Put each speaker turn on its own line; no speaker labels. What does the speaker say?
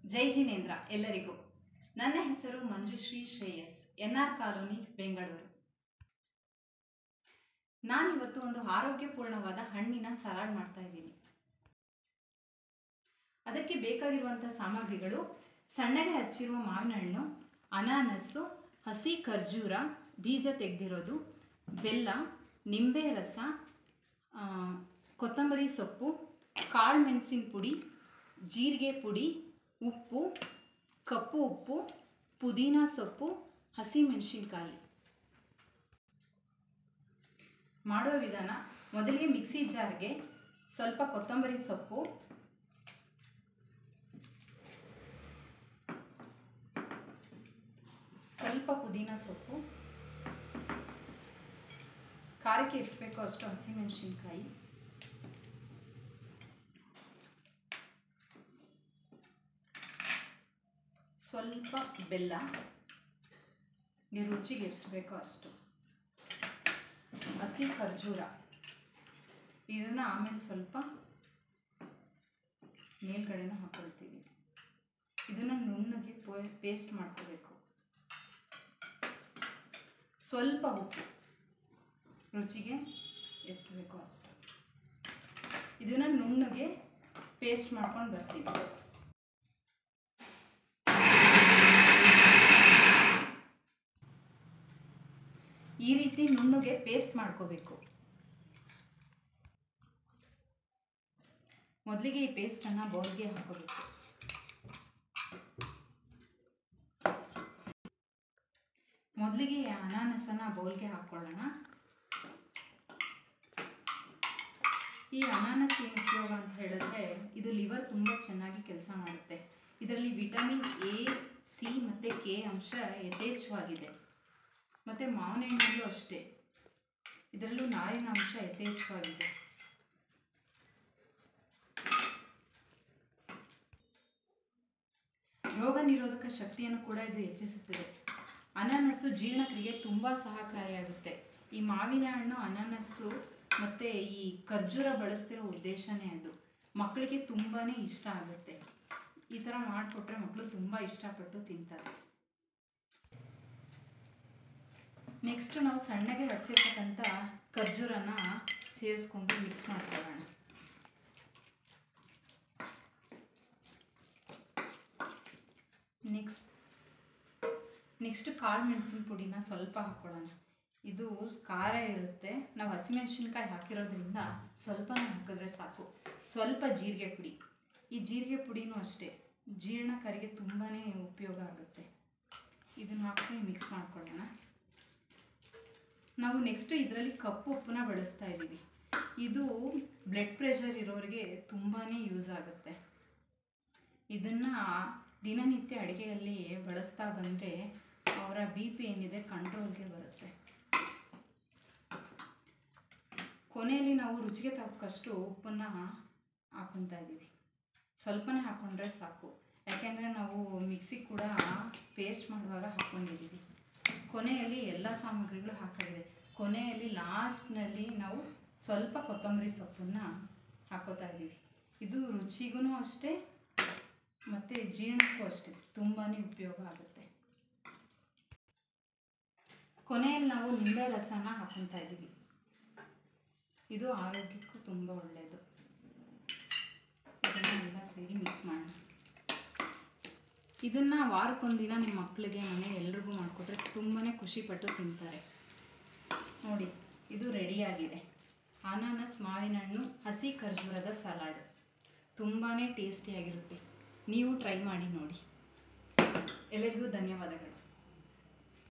ಜೈ ಜಿನೇಂದ್ರ ಎಲ್ಲರಿಗೂ ನನ್ನ ಹೆಸರು Manjushree Shreyas N R colony Bengaluru ನಾನಿವತ್ತು ಒಂದು ಆರೋಗ್ಯಪೂರ್ಣವಾದ ಹಣ್ಣಿನ ಸಲಾಡ್ ಮಾಡ್ತಾ ಇದ್ದೀನಿ ಅದಕ್ಕೆ ಬೇಕಾಗಿರುವಂಥ ಸಾಮಗ್ರಿಗಳು ಸಣ್ಣಗೆ ಹಚ್ಚಿರುವ ಮಾವಿನ ಹಣ್ಣು ಅನಾನಸ್ಸು ಹಸಿ ಖರ್ಜೂರ ಬೀಜ ತೆಗೆದಿರೋದು ಬೆಲ್ಲ ನಿಂಬೆ ರಸ ಆ, ಕೊತ್ತಂಬರಿ ಸೊಪ್ಪು ಕಾಳು ಮೆಣಸಿನ ಪುಡಿ ಜೀರಿಗೆ ಪುಡಿ ಉಪ್ಪು ಕಪ್ಪು ಉಪ್ಪು ಪುದೀನ ಸೊಪ್ಪು ಹಸಿ ಮೆಣಸಿನ್ಕಾಯಿ ಮಾಡುವ ವಿಧಾನ ಮೊದಲಿಗೆ ಮಿಕ್ಸಿ ಜಾರ್ಗೆ ಸ್ವಲ್ಪ ಕೊತ್ತಂಬರಿ ಸೊಪ್ಪು ಸ್ವಲ್ಪ ಪುದೀನ ಸೊಪ್ಪು ಖಾರಕ್ಕೆ ಎಷ್ಟು ಬೇಕೋ ಅಷ್ಟು ಹಸಿಮೆಣಸಿನ್ಕಾಯಿ ಸ್ವಲ್ಪ ಬೆಲ್ಲ ನೀವು ರುಚಿಗೆ ಎಷ್ಟು ಬೇಕೋ ಅಷ್ಟು ಹಸಿ ಖರ್ಜೂರ ಇದನ್ನು ಆಮೇಲೆ ಸ್ವಲ್ಪ ಮೇಲ್ಗಡೆನೂ ಹಾಕೊಳ್ತೀವಿ ಇದನ್ನು ನುಣ್ಣಗೆ ಪೇಸ್ಟ್ ಮಾಡ್ಕೋಬೇಕು ಸ್ವಲ್ಪ ಉಪ್ಪು ರುಚಿಗೆ ಎಷ್ಟು ಬೇಕೋ ಅಷ್ಟು ಇದನ್ನು ನುಣ್ಣಗೆ ಪೇಸ್ಟ್ ಮಾಡ್ಕೊಂಡು ಬರ್ತೀವಿ ಈ ರೀತಿ ನುಣ್ಣಗೆ ಪೇಸ್ಟ್ ಮಾಡ್ಕೋಬೇಕು ಮೊದಲಿಗೆ ಈ ಪೇಸ್ಟನ್ನು ಬೌಲ್ಗೆ ಹಾಕೋಬೇಕು ಮೊದಲಿಗೆ ಅನಾನಸನ್ನು ಬೌಲ್ಗೆ ಹಾಕ್ಕೊಳ್ಳೋಣ ಈ ಅನಾನಸ್ ಏನು ಉಪಯೋಗ ಅಂತ ಹೇಳಿದ್ರೆ ಇದು ಲಿವರ್ ತುಂಬ ಚೆನ್ನಾಗಿ ಕೆಲಸ ಮಾಡುತ್ತೆ ಇದರಲ್ಲಿ ವಿಟಮಿನ್ ಎ ಸಿ ಮತ್ತು ಕೆ ಅಂಶ ಯಥೇಚ್ಛವಾಗಿದೆ ಮತ್ತು ಮಾವಿನ ಹಣ್ಣಲ್ಲೂ ಅಷ್ಟೇ ಇದರಲ್ಲೂ ನಾರಿನ ಅಂಶ ಯಥೇಚ್ಛವಾಗಿದೆ ರೋಗ ನಿರೋಧಕ ಶಕ್ತಿಯನ್ನು ಕೂಡ ಇದು ಹೆಚ್ಚಿಸುತ್ತದೆ ಅನಾನಸ್ಸು ಜೀರ್ಣಕ್ರಿಯೆ ತುಂಬ ಸಹಕಾರಿಯಾಗುತ್ತೆ ಈ ಮಾವಿನ ಹಣ್ಣು ಅನಾನಸ್ಸು ಮತ್ತು ಈ ಖರ್ಜೂರ ಬಳಸ್ತಿರೋ ಉದ್ದೇಶನೇ ಅದು ಮಕ್ಕಳಿಗೆ ತುಂಬಾ ಇಷ್ಟ ಆಗುತ್ತೆ ಈ ಥರ ಮಾಡಿಕೊಟ್ರೆ ಮಕ್ಕಳು ತುಂಬ ಇಷ್ಟಪಟ್ಟು ತಿಂತಾರೆ ನೆಕ್ಸ್ಟ್ ನಾವು ಸಣ್ಣಗೆ ಹಚ್ಚಿರ್ತಕ್ಕಂಥ ಖರ್ಜೂರನ ಸೇರಿಸ್ಕೊಂಡು ಮಿಕ್ಸ್ ಮಾಡ್ಕೊಳ್ಳೋಣ ನೆಕ್ಸ್ಟ್ ನೆಕ್ಸ್ಟ್ ಕಾಳು ಮೆಣಸಿನ ಪುಡಿನ ಸ್ವಲ್ಪ ಹಾಕ್ಕೊಳ್ಳೋಣ ಇದು ಖಾರ ಇರುತ್ತೆ ನಾವು ಹಸಿಮೆಣಸಿನ್ಕಾಯಿ ಹಾಕಿರೋದ್ರಿಂದ ಸ್ವಲ್ಪನೇ ಹಾಕಿದ್ರೆ ಸಾಕು ಸ್ವಲ್ಪ ಜೀರಿಗೆ ಪುಡಿ ಈ ಜೀರಿಗೆ ಪುಡಿನೂ ಅಷ್ಟೇ ಜೀರ್ಣಕಾರಿಗೆ ತುಂಬಾ ಉಪಯೋಗ ಆಗುತ್ತೆ ಇದನ್ನು ಹಾಕಿ ಮಿಕ್ಸ್ ಮಾಡ್ಕೊಳ್ಳೋಣ ನಾವು ನೆಕ್ಸ್ಟ್ ಇದರಲ್ಲಿ ಕಪ್ಪು ಉಪ್ಪನ್ನ ಬಳಸ್ತಾ ಇದ್ದೀವಿ ಇದು ಬ್ಲಡ್ ಪ್ರೆಷರ್ ಇರೋರಿಗೆ ತುಂಬಾ ಯೂಸ್ ಆಗುತ್ತೆ ಇದನ್ನು ದಿನನಿತ್ಯ ಅಡುಗೆಯಲ್ಲಿ ಬಳಸ್ತಾ ಬಂದರೆ ಅವರ ಬಿ ಪಿ ಏನಿದೆ ಕಂಟ್ರೋಲ್ಗೆ ಬರುತ್ತೆ ಕೊನೆಯಲ್ಲಿ ನಾವು ರುಚಿಗೆ ತಕ್ಕಷ್ಟು ಉಪ್ಪನ್ನು ಹಾಕೊತಾ ಇದ್ದೀವಿ ಸ್ವಲ್ಪನೇ ಹಾಕ್ಕೊಂಡ್ರೆ ಸಾಕು ಯಾಕೆಂದರೆ ನಾವು ಮಿಕ್ಸಿ ಕೂಡ ಪೇಸ್ಟ್ ಮಾಡುವಾಗ ಹಾಕ್ಕೊಂಡಿದ್ದೀವಿ ಕೊನೆಯಲ್ಲಿ ಎಲ್ಲ ಸಾಮಗ್ರಿಗಳು ಹಾಕಾಗಿದೆ ಕೊನೆಯಲ್ಲಿ ಲಾಸ್ಟ್ನಲ್ಲಿ ನಾವು ಸ್ವಲ್ಪ ಕೊತ್ತಂಬರಿ ಸೊಪ್ಪನ್ನು ಹಾಕೋತಾ ಇದ್ದೀವಿ ಇದು ರುಚಿಗೂ ಅಷ್ಟೇ ಮತ್ತು ಜೀರ್ಣಕ್ಕೂ ಅಷ್ಟೇ ತುಂಬಾ ಉಪಯೋಗ ಆಗುತ್ತೆ ಕೊನೆಯಲ್ಲಿ ನಾವು ನಿಂಬೆ ರಸನ ಹಾಕೊತಾ ಇದ್ದೀವಿ ಇದು ಆರೋಗ್ಯಕ್ಕೂ ತುಂಬ ಒಳ್ಳೆಯದು ಇದನ್ನೆಲ್ಲ ಸೇರಿ ಮಿಕ್ಸ್ ಮಾಡೋಣ ಇದನ್ನು ವಾರಕ್ಕೊಂದಿನ ನಿಮ್ಮ ಮಕ್ಕಳಿಗೆ ಮನೆ ಎಲ್ರಿಗೂ ಮಾಡಿಕೊಟ್ರೆ ತುಂಬಾ ಖುಷಿಪಟ್ಟು ತಿಂತಾರೆ ನೋಡಿ ಇದು ರೆಡಿಯಾಗಿದೆ ಅನಾನಸ್ ಮಾವಿನ ಹಣ್ಣು ಹಸಿ ಖರ್ಜೂರದ ಸಲಾಡ್ ತುಂಬಾ ಟೇಸ್ಟಿಯಾಗಿರುತ್ತೆ ನೀವು ಟ್ರೈ ಮಾಡಿ ನೋಡಿ ಎಲ್ಲರಿಗೂ ಧನ್ಯವಾದಗಳು